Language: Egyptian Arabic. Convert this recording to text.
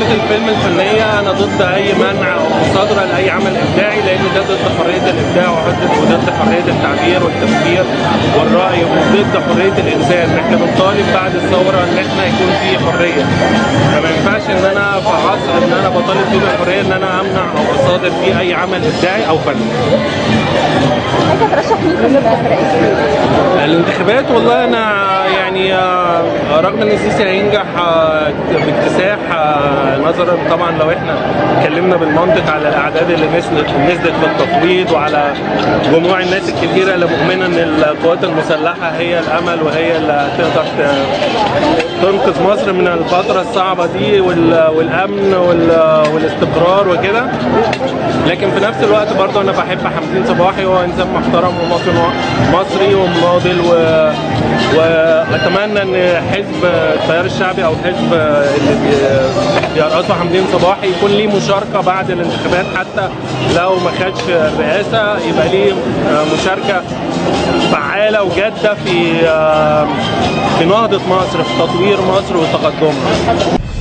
نقطة الفيلم الفنية أنا ضد أي منع أو مصادرة لأي عمل إبداعي لأن ده ضد حرية الإبداع وضد وضد حرية التعبير والتفكير والرأي وضد حرية الإنسان، إحنا بنطالب بعد الثورة إن إحنا يكون في حرية. فما ينفعش إن أنا في عصر إن أنا بطالب فيه بالحرية إن أنا أمنع أو أصادر فيه أي عمل إبداعي أو فني. عايزه ترشح مين في الانتخابات الرئاسيه؟ الانتخابات والله انا يعني آه، رغم ان السيسي هينجح آه، باكتساح آه، نظرا طبعا لو احنا اتكلمنا بالمنطق على الاعداد اللي نزلت نزلت في التصويت وعلى جموع الناس الكثيره اللي مؤمنه ان القوات المسلحه هي الامل وهي اللي هتقدر ت- تنقذ مصر من الفتره الصعبه دي وال- والامن وال- والاستقرار وكده لكن في نفس الوقت برضه انا بحب حمدين صباحي هو انسان محترم ومواطن مصري ومناضل و... واتمنى ان حزب التيار الشعبي او حزب اللي بي- بيرأسه حمدين صباحي يكون ليه مشاركه بعد الانتخابات حتى لو ما خدش الرئاسه يبقى ليه مشاركه فعاله وجاده في في نهضه مصر في تطوير مصر وتقدمها